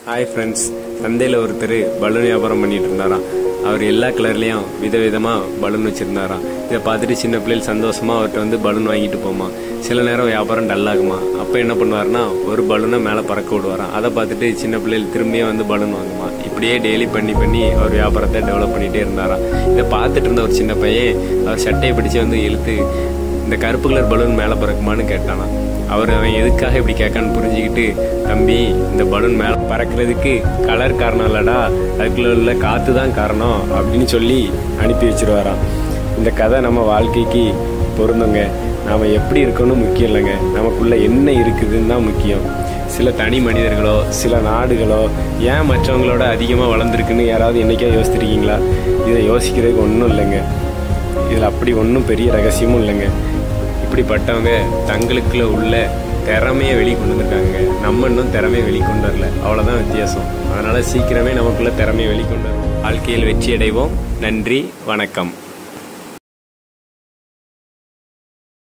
hi friends சந்தையில் ஒருத்தர் balloon வியாபாரம் பண்ணிட்டு இருந்தாராம் அவர் எல்லா கலர்லேயும் விதவிதமாக பலூன் வச்சுருந்தாராம் இதை பார்த்துட்டு சின்ன பிள்ளைகள் சந்தோஷமாக அவர்கிட்ட வந்து பலூன் வாங்கிட்டு போமா சில நேரம் வியாபாரம் டல்லாகுமா அப்போ என்ன பண்ணுவார்னா ஒரு பலூனை மேலே பறக்க விடுவாராம் அதை பார்த்துட்டு சின்ன பிள்ளைகள் திரும்பியே வந்து பலூன் வாங்குமா இப்படியே டெய்லி பண்ணி பண்ணி அவர் வியாபாரத்தை டெவலப் பண்ணிகிட்டே இருந்தாராம் இதை பார்த்துட்டு இருந்த ஒரு சின்ன பையன் அவர் சட்டையை பிடிச்சு வந்து இழுத்து இந்த கருப்பு கலர் பலூன் மேலே பறக்குமான்னு கேட்டானா அவர் அவன் எதுக்காக இப்படி கேட்கான்னு புரிஞ்சுக்கிட்டு தம்பி இந்த பலூன் மேலே பறக்கிறதுக்கு கலர் காரணம் இல்லடா அதுக்குள்ள உள்ள காற்று தான் காரணம் அப்படின்னு சொல்லி அனுப்பி வச்சிருவாராம் இந்த கதை நம்ம வாழ்க்கைக்கு பொருந்துங்க நாம் எப்படி இருக்கணும் முக்கியம் இல்லைங்க நமக்குள்ள என்ன இருக்குதுன்னு தான் முக்கியம் சில தனி மனிதர்களோ சில நாடுகளோ ஏன் மற்றவங்களோட அதிகமாக வளர்ந்துருக்குன்னு யாராவது என்னைக்கா யோசிச்சிருக்கீங்களா இதை யோசிக்கிறதுக்கு ஒன்றும் இல்லைங்க இதில் அப்படி ஒன்றும் பெரிய ரகசியமும் இல்லைங்க இப்படிப்பட்டவங்க தங்களுக்குள்ள உள்ள திறமையை வெளிக்கொண்டு வந்திருக்காங்க நம்ம இன்னும் திறமையை வெளிக்கொண்டு வரல அவ்வளோதான் வித்தியாசம் அதனால் சீக்கிரமே நமக்குள்ள திறமையை வெளிக்கொண்டு வரும் வாழ்க்கையில் வெற்றி அடைவோம் நன்றி வணக்கம்